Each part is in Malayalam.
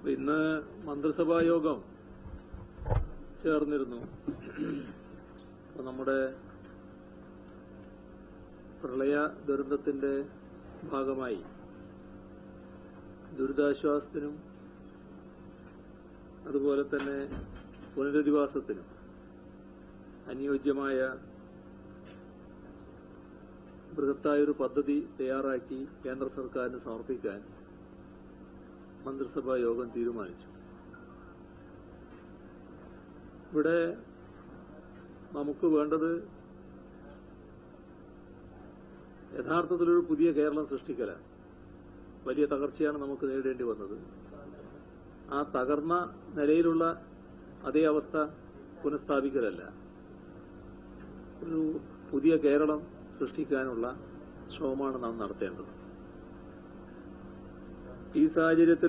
ഇന്ന് മന്ത്രിസഭാ യോഗം ചേർന്നിരുന്നു അപ്പൊ നമ്മുടെ പ്രളയ ദുരന്തത്തിന്റെ ഭാഗമായി ദുരിതാശ്വാസത്തിനും അതുപോലെ തന്നെ പുനരധിവാസത്തിനും അനുയോജ്യമായ ബൃഹത്തായൊരു പദ്ധതി തയ്യാറാക്കി കേന്ദ്ര സർക്കാരിന് സമർപ്പിക്കാൻ മന്ത്രിസഭാ യോഗം തീരുമാനിച്ചു ഇവിടെ നമുക്ക് വേണ്ടത് യഥാർത്ഥത്തിലൊരു പുതിയ കേരളം സൃഷ്ടിക്കലാണ് വലിയ തകർച്ചയാണ് നമുക്ക് നേരിടേണ്ടി വന്നത് ആ തകർന്ന നിലയിലുള്ള അതേ അവസ്ഥ പുനഃസ്ഥാപിക്കലല്ല ഒരു പുതിയ കേരളം സൃഷ്ടിക്കാനുള്ള ശ്രമമാണ് നാം നടത്തേണ്ടത് ഈ സാഹചര്യത്തിൽ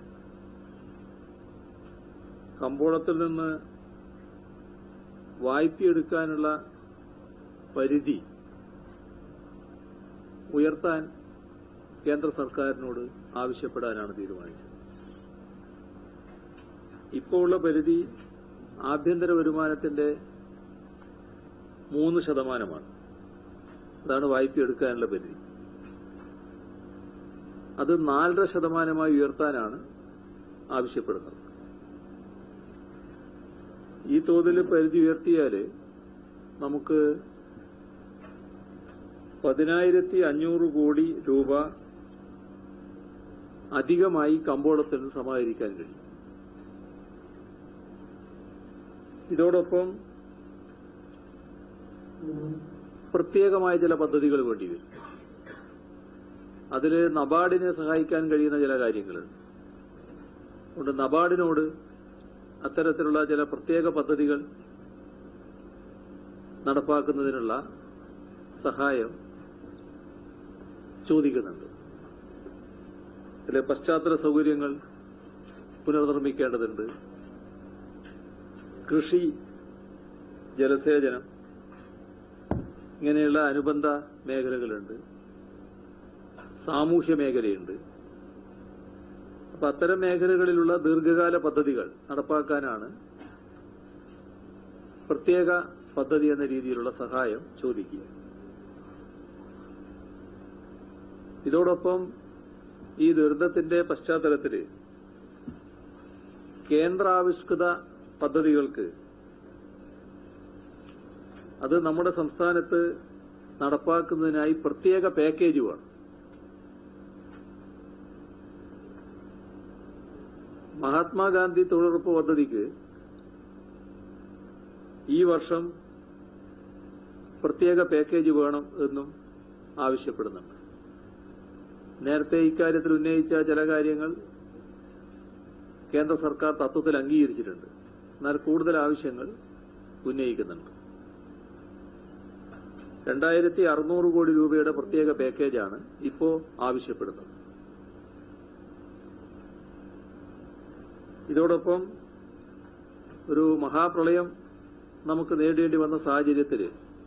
കമ്പോളത്തിൽ നിന്ന് വായ്പയെടുക്കാനുള്ള പരിധി ഉയർത്താൻ കേന്ദ്ര സർക്കാരിനോട് ആവശ്യപ്പെടാനാണ് തീരുമാനിച്ചത് ഇപ്പോൾ ഉള്ള പരിധി ആഭ്യന്തര വരുമാനത്തിന്റെ മൂന്ന് ശതമാനമാണ് അതാണ് വായ്പ എടുക്കാനുള്ള പരിധി അത് നാലര ശതമാനമായി ഉയർത്താനാണ് ആവശ്യപ്പെടുന്നത് ഈ തോതിൽ പരിധി ഉയർത്തിയാൽ നമുക്ക് പതിനായിരത്തി അഞ്ഞൂറ് കോടി രൂപ അധികമായി കമ്പോളത്തിൽ നിന്ന് സമാഹരിക്കാൻ കഴിയും ഇതോടൊപ്പം പ്രത്യേകമായ ചില പദ്ധതികൾ വേണ്ടിവരും അതിൽ നബാർഡിനെ സഹായിക്കാൻ കഴിയുന്ന ചില കാര്യങ്ങളുണ്ട് അതുകൊണ്ട് നബാർഡിനോട് അത്തരത്തിലുള്ള ചില പ്രത്യേക പദ്ധതികൾ നടപ്പാക്കുന്നതിനുള്ള സഹായം ചോദിക്കുന്നുണ്ട് ഇതിലെ പശ്ചാത്തല സൗകര്യങ്ങൾ പുനർനിർമ്മിക്കേണ്ടതുണ്ട് കൃഷി ജലസേചനം ഇങ്ങനെയുള്ള അനുബന്ധ മേഖലകളുണ്ട് സാമൂഹ്യ മേഖലയുണ്ട് അപ്പൊ അത്തരം മേഖലകളിലുള്ള ദീർഘകാല പദ്ധതികൾ നടപ്പാക്കാനാണ് പ്രത്യേക പദ്ധതി എന്ന രീതിയിലുള്ള സഹായം ചോദിക്കുക ഇതോടൊപ്പം ഈ ദുരന്തത്തിന്റെ പശ്ചാത്തലത്തിൽ കേന്ദ്രാവിഷ്കൃത പദ്ധതികൾക്ക് അത് നമ്മുടെ സംസ്ഥാനത്ത് നടപ്പാക്കുന്നതിനായി പ്രത്യേക പാക്കേജ് വേണം മഹാത്മാഗാന്ധി തൊഴിലുറപ്പ് പദ്ധതിക്ക് ഈ വർഷം പ്രത്യേക പാക്കേജ് വേണം എന്നും ആവശ്യപ്പെടുന്നുണ്ട് നേരത്തെ ഇക്കാര്യത്തിൽ ഉന്നയിച്ച ചില കാര്യങ്ങൾ കേന്ദ്ര സർക്കാർ തത്വത്തിൽ അംഗീകരിച്ചിട്ടുണ്ട് എന്നാൽ കൂടുതൽ ആവശ്യങ്ങൾ ഉന്നയിക്കുന്നുണ്ട് രണ്ടായിരത്തി അറുന്നൂറ് കോടി രൂപയുടെ പ്രത്യേക പാക്കേജാണ് ഇപ്പോ ആവശ്യപ്പെടുന്നത് ഇതോടൊപ്പം ഒരു മഹാപ്രളയം നമുക്ക് നേരിടേണ്ടി വന്ന സാഹചര്യത്തിൽ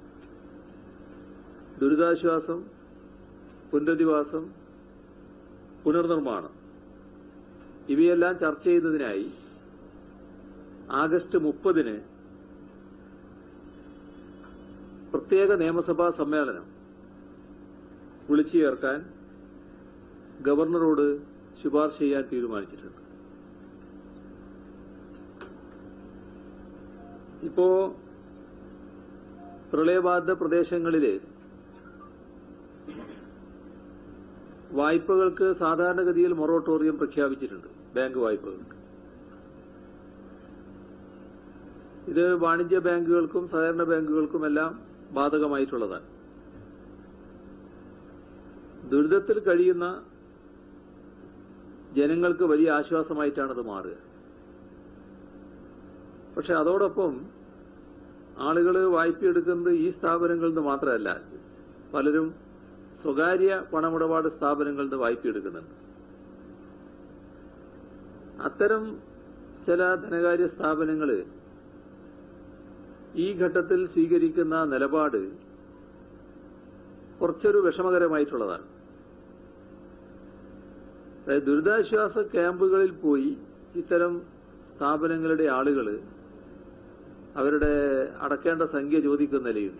ദുരിതാശ്വാസം പുനരധിവാസം പുനർനിർമ്മാണം ഇവയെല്ലാം ചർച്ച ചെയ്യുന്നതിനായി ആഗസ്റ്റ് മുപ്പതിന് പ്രത്യേക നിയമസഭാ സമ്മേളനം വിളിച്ചു ചേർക്കാൻ ഗവർണറോട് ശുപാർശ ചെയ്യാൻ തീരുമാനിച്ചിട്ടുണ്ട് ഇപ്പോ പ്രളയബാധിത പ്രദേശങ്ങളില് വായ്പകൾക്ക് സാധാരണഗതിയിൽ മൊറട്ടോറിയം പ്രഖ്യാപിച്ചിട്ടുണ്ട് ബാങ്ക് വായ്പകൾക്ക് ഇത് വാണിജ്യ ബാങ്കുകൾക്കും സഹകരണ ബാങ്കുകൾക്കുമെല്ലാം ബാധകമായിട്ടുള്ളതാണ് ദുരിതത്തിൽ കഴിയുന്ന ജനങ്ങൾക്ക് വലിയ ആശ്വാസമായിട്ടാണത് മാറുക പക്ഷെ അതോടൊപ്പം ആളുകൾ വായ്പയെടുക്കുന്നത് ഈ സ്ഥാപനങ്ങളിൽ നിന്ന് മാത്രമല്ല പലരും സ്വകാര്യ പണമിടപാട് സ്ഥാപനങ്ങളിൽ നിന്ന് വായ്പയെടുക്കുന്നുണ്ട് അത്തരം ചില ധനകാര്യ സ്ഥാപനങ്ങൾ ഈ ഘട്ടത്തിൽ സ്വീകരിക്കുന്ന നിലപാട് കുറച്ചൊരു വിഷമകരമായിട്ടുള്ളതാണ് അതായത് ദുരിതാശ്വാസ ക്യാമ്പുകളിൽ പോയി ഇത്തരം സ്ഥാപനങ്ങളുടെ ആളുകൾ അവരുടെ അടക്കേണ്ട സംഖ്യ ചോദിക്കുന്ന നിലയുണ്ട്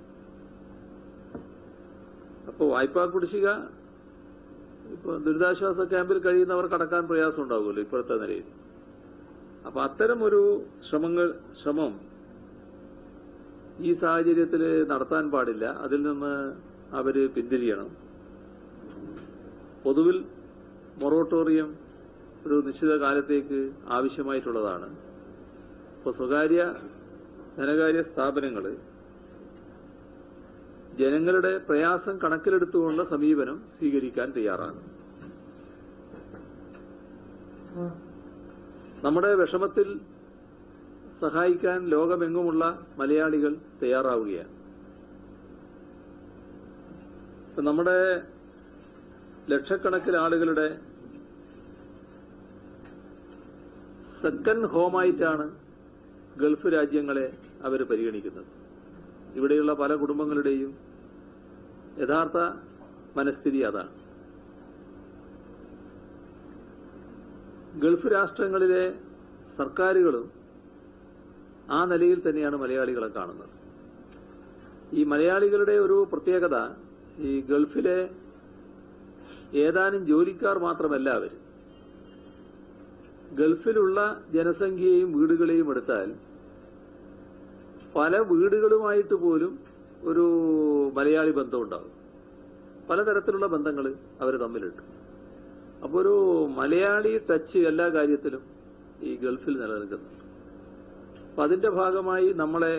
അപ്പോൾ വായ്പാ കുടിശ്ശിക ഇപ്പോൾ ദുരിതാശ്വാസ ക്യാമ്പിൽ കഴിയുന്നവർക്ക് അടക്കാൻ പ്രയാസം ഉണ്ടാവുമല്ലോ ഇപ്പോഴത്തെ നിലയിൽ അപ്പൊ അത്തരം ഒരു ശ്രമങ്ങൾ ശ്രമം ഈ സാഹചര്യത്തിൽ നടത്താൻ പാടില്ല അതിൽ നിന്ന് അവര് പിന്തിരിയണം പൊതുവിൽ മൊറോട്ടോറിയം ഒരു നിശ്ചിത കാലത്തേക്ക് ആവശ്യമായിട്ടുള്ളതാണ് ഇപ്പോൾ സ്വകാര്യ ധനകാര്യ സ്ഥാപനങ്ങൾ ജനങ്ങളുടെ പ്രയാസം കണക്കിലെടുത്തുകൊണ്ടുള്ള സമീപനം സ്വീകരിക്കാൻ തയ്യാറാണ് നമ്മുടെ വിഷമത്തിൽ സഹായിക്കാൻ ലോകമെങ്ങുമുള്ള മലയാളികൾ തയ്യാറാവുകയാണ് ഇപ്പൊ നമ്മുടെ ലക്ഷക്കണക്കിന് ആളുകളുടെ സെക്കൻഡ് ഹോമായിട്ടാണ് ഗൾഫ് രാജ്യങ്ങളെ അവർ പരിഗണിക്കുന്നത് ഇവിടെയുള്ള പല കുടുംബങ്ങളുടെയും യഥാർത്ഥ മനസ്ഥിതി അതാണ് ഗൾഫ് രാഷ്ട്രങ്ങളിലെ സർക്കാരുകളും ആ നിലയിൽ തന്നെയാണ് മലയാളികളെ കാണുന്നത് ഈ മലയാളികളുടെ ഒരു പ്രത്യേകത ഈ ഗൾഫിലെ ഏതാനും ജോലിക്കാർ മാത്രമല്ല അവർ ഗൾഫിലുള്ള ജനസംഖ്യയെയും വീടുകളെയും എടുത്താൽ പല വീടുകളുമായിട്ട് പോലും ഒരു മലയാളി ബന്ധമുണ്ടാകും പലതരത്തിലുള്ള ബന്ധങ്ങൾ അവർ തമ്മിലുണ്ട് അപ്പോൾ ഒരു മലയാളി ടച്ച് എല്ലാ കാര്യത്തിലും ഈ ഗൾഫിൽ നിലനിൽക്കുന്നുണ്ട് അപ്പൊ അതിന്റെ ഭാഗമായി നമ്മളെ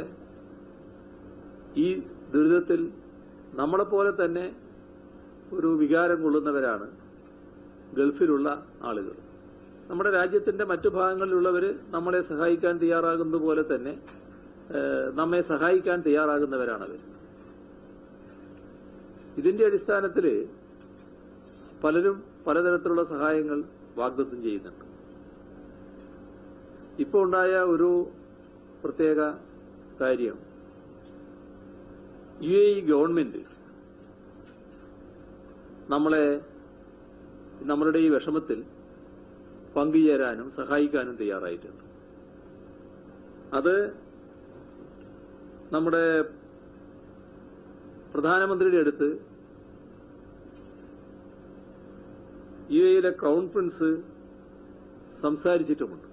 ഈ ദുരിതത്തിൽ നമ്മളെപ്പോലെ തന്നെ ഒരു വികാരം കൊള്ളുന്നവരാണ് ഗൾഫിലുള്ള ആളുകൾ നമ്മുടെ രാജ്യത്തിന്റെ മറ്റു ഭാഗങ്ങളിലുള്ളവർ നമ്മളെ സഹായിക്കാൻ തയ്യാറാകുന്നത് പോലെ തന്നെ ഏഹ്, നമ്മെ സഹായിക്കാൻ തയ്യാറാകുന്നവരാണ് അവർ ഇതിന്റെ അടിസ്ഥാനത്തിൽ പലരും പലതരത്തിലുള്ള സഹായങ്ങൾ വാഗ്ദത്തം ചെയ്യുന്നുണ്ട് ഇപ്പോൾ ഉണ്ടായ ഒരു പ്രത്യേക കാര്യം യു എ ഇ ഗവൺമെന്റ് നമ്മളെ നമ്മളുടെ ഈ വിഷമത്തിൽ പങ്കുചേരാനും സഹായിക്കാനും തയ്യാറായിട്ടുണ്ട് അത് നമ്മുടെ പ്രധാനമന്ത്രിയുടെ അടുത്ത് യു എയിലെ ക്രൗൺ പ്രിൻസ് സംസാരിച്ചിട്ടുമുണ്ട്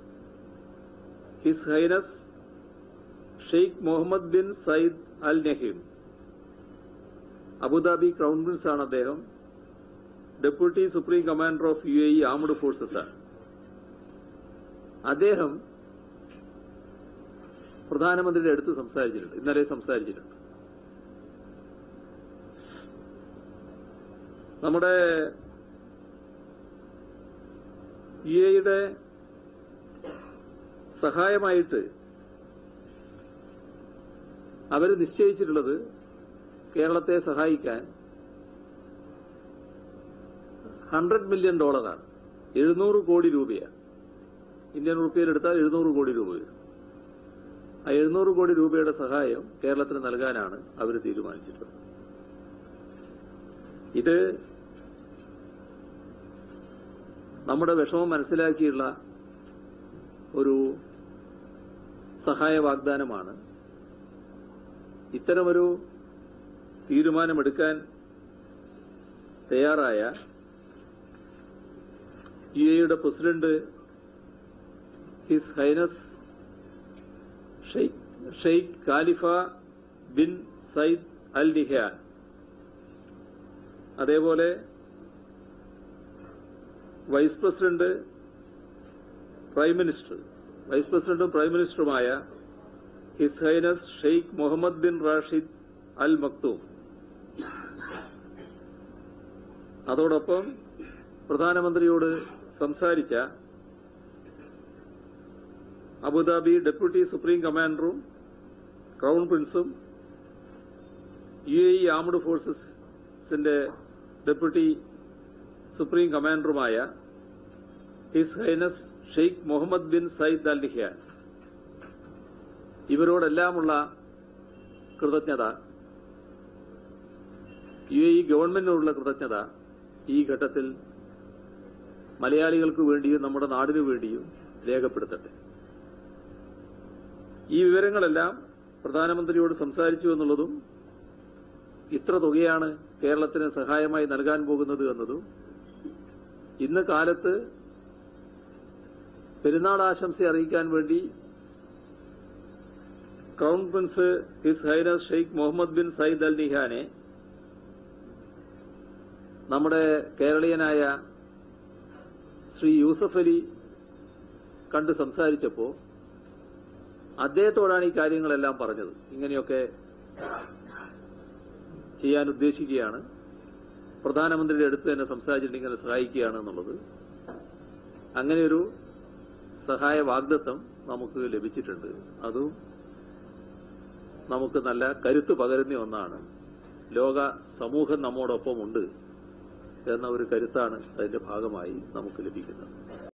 His Highness Sheikh Mohammed bin Zayed Al Nahyan Abu Dhabi crown prince ആണ് അദ്ദേഹം deputy supreme commander of U A E armed forces ആണ് അദ്ദേഹം പ്രധാനമന്ത്രിയുടെ അടുത്ത് സംസാരിച്ചിട്ടുണ്ട് ഇന്നലെ സംസാരിച്ചിട്ടുണ്ട് നമ്മുടെ യു എയുടെ സഹായമായിട്ട് അവർ നിശ്ചയിച്ചിട്ടുള്ളത് കേരളത്തെ സഹായിക്കാൻ ഹൺഡ്രഡ് മില്യൺ ഡോളറാണ് എഴുന്നൂറ് കോടി രൂപയാണ് ഇന്ത്യൻ റുപ്പിയിൽ എടുത്താൽ എഴുന്നൂറ് കോടി രൂപ വരും ആ എഴുന്നൂറ് കോടി രൂപയുടെ സഹായം കേരളത്തിന് നൽകാനാണ് അവർ തീരുമാനിച്ചിട്ടുള്ളത് ഇത് നമ്മുടെ വിഷമം മനസ്സിലാക്കിയുള്ള ഒരു സഹായ വാഗ്ദാനമാണ് ഇത്തരമൊരു തീരുമാനമെടുക്കാൻ തയ്യാറായ യു എയുടെ president His Highness Sheikh Sheikh Khalifa bin Zayed Al Nahyan അതേപോലെ vice president prime minister vice പ്രസിഡന്റും പ്രൈം മിനിസ്റ്ററുമായ His Highness Sheikh Mohammed bin Rashid Al Maktoum അതോടൊപ്പം പ്രധാനമന്ത്രിയോട് സംസാരിച്ച അബുദാബി ഡെപ്യൂട്ടി സുപ്രീം കമാൻഡറും ക്രൗൺ പ്രിൻസും യു എ ഇ ആംഡ് ഫോഴ്സസിന്റെ ഡെപ്യൂട്ടി സുപ്രീം കമാൻഡറുമായ His Highness Sheikh Mohammed bin Zayed Al Nahyan ഇവരോടെല്ലാമുള്ള കൃതജ്ഞത യു എ ഇ ഗവൺമെന്റിനോടുള്ള കൃതജ്ഞത ഈ ഘട്ടത്തിൽ മലയാളികൾക്ക് വേണ്ടിയും നമ്മുടെ നാടിനു വേണ്ടിയും രേഖപ്പെടുത്തട്ടെ ഈ വിവരങ്ങളെല്ലാം പ്രധാനമന്ത്രിയോട് സംസാരിച്ചു എന്നുള്ളതും ഇത്ര തുകയാണ് കേരളത്തിന് സഹായമായി നൽകാൻ പോകുന്നത് എന്നതും ഇന്ന് കാലത്ത് പെരുന്നാൾ ആശംസ അറിയിക്കാൻ വേണ്ടി crown prince His Highness Sheikh Mohammed bin Zayed Al നിഹാനെ നമ്മുടെ കേരളീയനായ ശ്രീ യൂസഫ് അലി കണ്ട് സംസാരിച്ചപ്പോൾ അദ്ദേഹത്തോടാണ് ഈ കാര്യങ്ങളെല്ലാം പറഞ്ഞത് ഇങ്ങനെയൊക്കെ ചെയ്യാൻ ഉദ്ദേശിക്കുകയാണ് പ്രധാനമന്ത്രിയുടെ അടുത്ത് തന്നെ സംസാരിച്ചിട്ട് ഇങ്ങനെ സഹായിക്കുകയാണ് എന്നുള്ളത് അങ്ങനെയൊരു സഹായ വാഗ്ദത്വം നമുക്ക് ലഭിച്ചിട്ടുണ്ട് അതും നമുക്ക് നല്ല കരുത്ത് പകരുന്ന ഒന്നാണ് ലോക സമൂഹം നമ്മോടൊപ്പമുണ്ട് എന്ന ഒരു കരുത്താണ് അതിന്റെ ഭാഗമായി നമുക്ക് ലഭിക്കുന്നത്